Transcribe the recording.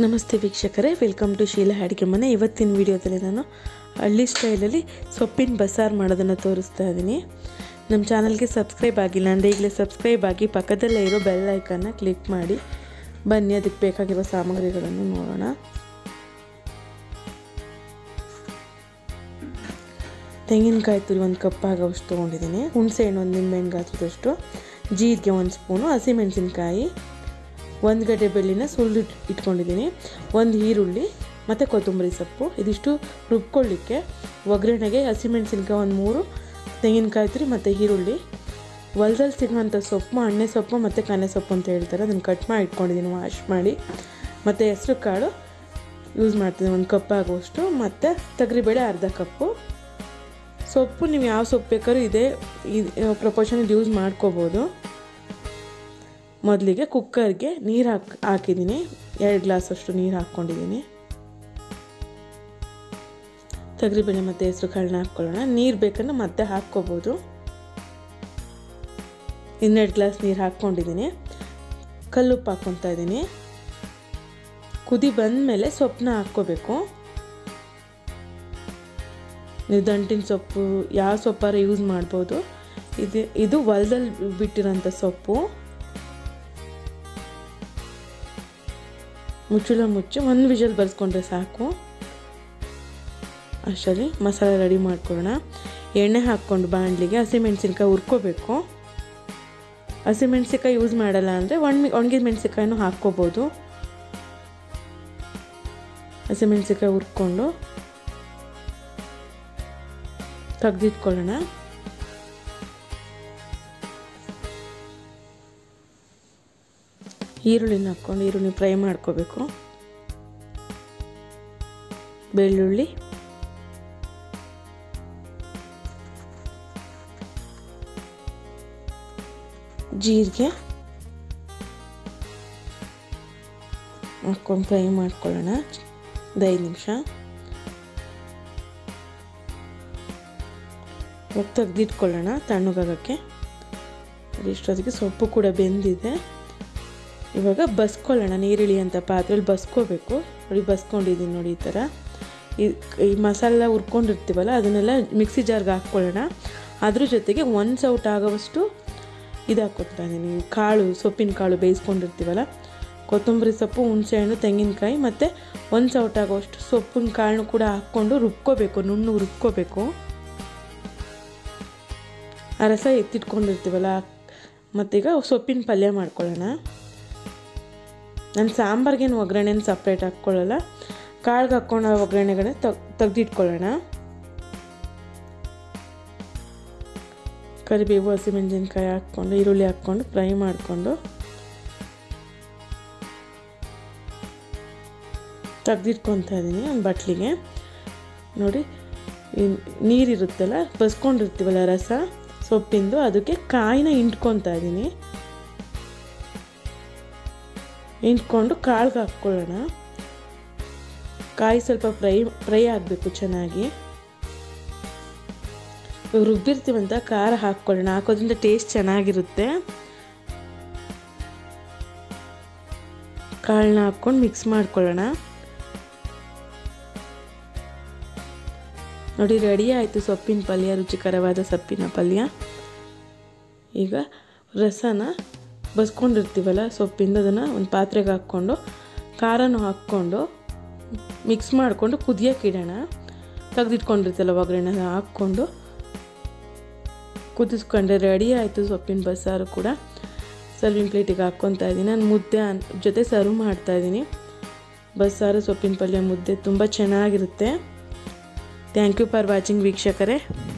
ನಮಸ್ತೆ ವೀಕ್ಷಕರೇ welcome to Sheila ಅಡುಗೆ ಮನೆ ಇವತ್ತಿನ ವಿಡಿಯೋದಲ್ಲಿ ನಾನು ಹಳ್ಳಿ ಸ್ಟೈಲಲ್ಲಿ ಸೊಪ್ಪಿನ ಬಸಾರು ಮಾಡೋದನ್ನು ತೋರಿಸ್ತಾ ಇದ್ದೀನಿ ನಮ್ಮ ಚಾನಲ್ಗೆ ಸಬ್ಸ್ಕ್ರೈಬ್ ಆಗಿಲ್ಲ ಅಂದರೆ ಈಗಲೇ ಸಬ್ಸ್ಕ್ರೈಬ್ ಆಗಿ ಪಕ್ಕದಲ್ಲೇ ಇರೋ ಬೆಲ್ ಐಕನ್ನ ಕ್ಲಿಕ್ ಮಾಡಿ ಬನ್ನಿ ಅದಕ್ಕೆ ಬೇಕಾಗಿರೋ ಸಾಮಗ್ರಿಗಳನ್ನು ನೋಡೋಣ ತೆಂಗಿನಕಾಯಿ ತುರಿ ಒಂದು ಕಪ್ ಆಗೋಷ್ಟು ತೊಗೊಂಡಿದ್ದೀನಿ ಹುಣಸೆ ಹಣ್ಣು ಒಂದು ನಿಂಬೆಹಣ್ಣು ಗಾತ್ರದಷ್ಟು ಜೀರಿಗೆ ಒಂದು ಸ್ಪೂನು ಹಸಿಮೆಣಸಿನ್ಕಾಯಿ ಒಂದು ಗಡ್ಡೆ ಬೆಳ್ಳಿನ ಸುಳ್ಳು ಇಟ್ ಇಟ್ಕೊಂಡಿದ್ದೀನಿ ಒಂದು ಈರುಳ್ಳಿ ಮತ್ತು ಕೊತ್ತಂಬರಿ ಸೊಪ್ಪು ಇದಿಷ್ಟು ರುಬ್ಕೊಳ್ಳಿಕ್ಕೆ ಒಗ್ಗರಣೆಗೆ ಹಸಿಮೆಣಸಿನ್ಕಾಯಿ ಒಂದು ಮೂರು ತೆಂಗಿನಕಾಯಿ ತುರಿ ಮತ್ತು ಈರುಳ್ಳಿ ಹೊಲ್ದಲ್ಲಿ ಸಿಗುವಂಥ ಸೊಪ್ಪು ಎಣ್ಣೆ ಸೊಪ್ಪು ಮತ್ತು ಕನೆ ಸೊಪ್ಪು ಅಂತ ಹೇಳ್ತಾರೆ ಅದನ್ನು ಕಟ್ ಮಾಡಿ ಇಟ್ಕೊಂಡಿದ್ದೀನಿ ವಾಶ್ ಮಾಡಿ ಮತ್ತು ಹೆಸ್ರು ಕಾಳು ಯೂಸ್ ಮಾಡ್ತೀನಿ ಒಂದು ಕಪ್ ಆಗುವಷ್ಟು ಮತ್ತು ತೊಗರಿಬೇಳೆ ಅರ್ಧ ಕಪ್ಪು ಸೊಪ್ಪು ನೀವು ಯಾವ ಸೊಪ್ಪು ಬೇಕಾದ್ರೂ ಇದೇ ಪ್ರಪೋರ್ಷನಲ್ಲಿ ಯೂಸ್ ಮಾಡ್ಕೋಬೋದು ಮೊದಲಿಗೆ ಕುಕ್ಕರ್ಗೆ ನೀರು ಹಾಕಿ ಹಾಕಿದ್ದೀನಿ ಎರಡು ಗ್ಲಾಸ್ ಅಷ್ಟು ನೀರು ಹಾಕ್ಕೊಂಡಿದ್ದೀನಿ ತೊಗರಿಬೇಳೆ ಮತ್ತು ಹೆಸರು ಕಾಳನ್ನ ಹಾಕ್ಕೊಳ್ಳೋಣ ನೀರು ಬೇಕಂದ್ರೆ ಮತ್ತೆ ಹಾಕ್ಕೋಬೋದು ಇನ್ನೆರಡು ಗ್ಲಾಸ್ ನೀರು ಹಾಕ್ಕೊಂಡಿದ್ದೀನಿ ಕಲ್ಲುಪ್ಪು ಹಾಕ್ಕೊತಾ ಇದ್ದೀನಿ ಕುದಿ ಬಂದಮೇಲೆ ಸೊಪ್ಪನ್ನ ಹಾಕ್ಕೋಬೇಕು ನೀವು ದಂಟಿನ ಸೊಪ್ಪು ಯಾವ ಸೊಪ್ಪಾರ ಯೂಸ್ ಮಾಡ್ಬೋದು ಇದು ಇದು ಹೊಲದಲ್ಲಿ ಬಿಟ್ಟಿರೋಂಥ ಸೊಪ್ಪು ಮುಚ್ಚಳ ಮುಚ್ಚಿ ಒಂದು ವಿಷಲ್ ಬರ್ಸ್ಕೊಂಡ್ರೆ ಸಾಕು ಅಷ್ಟರಲ್ಲಿ ಮಸಾಲೆ ರೆಡಿ ಮಾಡ್ಕೊಳ್ಳೋಣ ಎಣ್ಣೆ ಹಾಕ್ಕೊಂಡು ಬಾಣಲಿಗೆ ಹಸಿಮೆಣ್ಸಿನ್ಕಾಯಿ ಹುರ್ಕೋಬೇಕು ಹಸಿಮೆಣ್ಸಿನ್ಕಾಯಿ ಯೂಸ್ ಮಾಡಲ್ಲ ಅಂದರೆ ಒಣ ಒಣಗಿದ ಮೆಣಸಿನ್ಕಾಯಿನೂ ಹಾಕ್ಕೋಬೋದು ಹಸಿಮೆಣ್ಸಿನ್ಕಾಯಿ ಹುರ್ಕೊಂಡು ತೆಗ್ದಿಟ್ಕೊಳ್ಳೋಣ ಈರುಳ್ಳಿನ ಹಾಕ್ಕೊಂಡು ಈರುಳ್ಳಿ ಫ್ರೈ ಮಾಡ್ಕೋಬೇಕು ಬೆಳ್ಳುಳ್ಳಿ ಜೀರಿಗೆ ಹಾಕ್ಕೊಂಡು ಫ್ರೈ ಮಾಡ್ಕೊಳ್ಳೋಣ ಒಂದು ಐದು ನಿಮಿಷ ಇವಾಗ ತೆಗ್ದಿಟ್ಕೊಳ್ಳೋಣ ತಣ್ಣಗಾಗಕ್ಕೆ ಇಷ್ಟೊತ್ತಿಗೆ ಸೊಪ್ಪು ಕೂಡ ಬೆಂದಿದೆ ಇವಾಗ ಬಸ್ಕೊಳ್ಳೋಣ ನೀರುಳ್ಳಿ ಅಂತ ಪಾತ್ರೆಯಲ್ಲಿ ಬಸ್ಕೋಬೇಕು ನೋಡಿ ಬಸ್ಕೊಂಡಿದ್ದೀನಿ ನೋಡಿ ಈ ಥರ ಈ ಈ ಮಸಾಲ ಹುರ್ಕೊಂಡಿರ್ತೀವಲ್ಲ ಅದನ್ನೆಲ್ಲ ಮಿಕ್ಸಿ ಜಾರ್ಗೆ ಹಾಕ್ಕೊಳ್ಳೋಣ ಅದ್ರ ಜೊತೆಗೆ ಒಂದು ಸೌಟ್ ಆಗೋವಷ್ಟು ಇದು ಹಾಕ್ಕೊತಾ ಇದ್ದೀನಿ ಕಾಳು ಸೊಪ್ಪಿನ ಕಾಳು ಬೇಯಿಸ್ಕೊಂಡಿರ್ತೀವಲ್ಲ ಕೊತ್ತಂಬರಿ ಸೊಪ್ಪು ಹುಣಸೆಹಣ್ಣು ತೆಂಗಿನಕಾಯಿ ಮತ್ತು ಒಂದು ಸೌಟ್ ಆಗೋವಷ್ಟು ಸೊಪ್ಪಿನ ಕಾಳನ್ನು ಕೂಡ ಹಾಕ್ಕೊಂಡು ರುಬ್ಕೋಬೇಕು ನುಣ್ಣಗೆ ರುಬ್ಕೋಬೇಕು ಆ ರಸ ಎತ್ತಿಟ್ಕೊಂಡಿರ್ತೀವಲ್ಲ ಮತ್ತೀಗ ಸೊಪ್ಪಿನ ಪಲ್ಯ ಮಾಡ್ಕೊಳ್ಳೋಣ ನಾನು ಸಾಂಬಾರ್ಗೇನು ಒಗ್ಗರಣೆನ ಸಪ್ರೇಟ್ ಹಾಕ್ಕೊಳ್ಳಲ್ಲ ಕಾಳಿಗೆ ಹಾಕ್ಕೊಂಡು ಆ ಒಗ್ಗರಣೆಗಳನ್ನ ತೆಗ್ದಿಟ್ಕೊಳ್ಳೋಣ ಕರಿಬೇವು ಹಸಿಮೆಣಸಿನ್ಕಾಯಿ ಹಾಕ್ಕೊಂಡು ಈರುಳ್ಳಿ ಹಾಕ್ಕೊಂಡು ಫ್ರೈ ಮಾಡಿಕೊಂಡು ತೆಗ್ದಿಟ್ಕೊತಾ ಇದ್ದೀನಿ ಒಂದು ಬಟ್ಲಿಗೆ ನೋಡಿ ನೀರಿರುತ್ತಲ್ಲ ಬಸ್ಕೊಂಡಿರ್ತೀವಲ್ಲ ರಸ ಸೊಪ್ಪಿಂದು ಅದಕ್ಕೆ ಕಾಯಿನ ಇಂಟ್ಕೊತಾ ಇದ್ದೀನಿ ಇಂಟ್ಕೊಂಡು ಕಾಳಿಗೆ ಹಾಕ್ಕೊಳ್ಳೋಣ ಕಾಯಿ ಸ್ವಲ್ಪ ಫ್ರೈ ಫ್ರೈ ಆಗಬೇಕು ಚೆನ್ನಾಗಿ ರುಬ್ಬಿರ್ತೀವಂತ ಖಾರ ಹಾಕ್ಕೊಳ್ಳೋಣ ಹಾಕೋದ್ರಿಂದ ಟೇಸ್ಟ್ ಚೆನ್ನಾಗಿರುತ್ತೆ ಕಾಳನ್ನ ಹಾಕ್ಕೊಂಡು ಮಿಕ್ಸ್ ಮಾಡ್ಕೊಳ್ಳೋಣ ನೋಡಿ ರೆಡಿ ಆಯಿತು ಸೊಪ್ಪಿನ ಪಲ್ಯ ರುಚಿಕರವಾದ ಸೊಪ್ಪಿನ ಪಲ್ಯ ಈಗ ರಸನ ಬಸ್ಕೊಂಡಿರ್ತೀವಲ್ಲ ಸೊಪ್ಪಿಂದ ಅದನ್ನು ಒಂದು ಪಾತ್ರೆಗೆ ಹಾಕ್ಕೊಂಡು ಖಾರನೂ ಹಾಕ್ಕೊಂಡು ಮಿಕ್ಸ್ ಮಾಡಿಕೊಂಡು ಕುದಿಯೋಕೆ ಇಡೋಣ ತೆಗ್ದಿಟ್ಕೊಂಡಿರ್ತಲ್ಲ ಒಗ್ಗರಣೆ ಹಾಕ್ಕೊಂಡು ಕುದಿಸ್ಕೊಂಡ್ರೆ ರೆಡಿ ಆಯಿತು ಸೊಪ್ಪಿನ ಬಸ್ಸಾರು ಕೂಡ ಸರ್ವಿಂಗ್ ಪ್ಲೇಟಿಗೆ ಹಾಕ್ಕೊತಾ ಇದ್ದೀನಿ ನಾನು ಮುದ್ದೆ ಜೊತೆ ಸರ್ವ್ ಮಾಡ್ತಾಯಿದ್ದೀನಿ ಬಸ್ಸಾರು ಸೊಪ್ಪಿನ ಪಲ್ಯ ಮುದ್ದೆ ತುಂಬ ಚೆನ್ನಾಗಿರುತ್ತೆ ಥ್ಯಾಂಕ್ ಯು ಫಾರ್ ವಾಚಿಂಗ್ ವೀಕ್ಷಕರೇ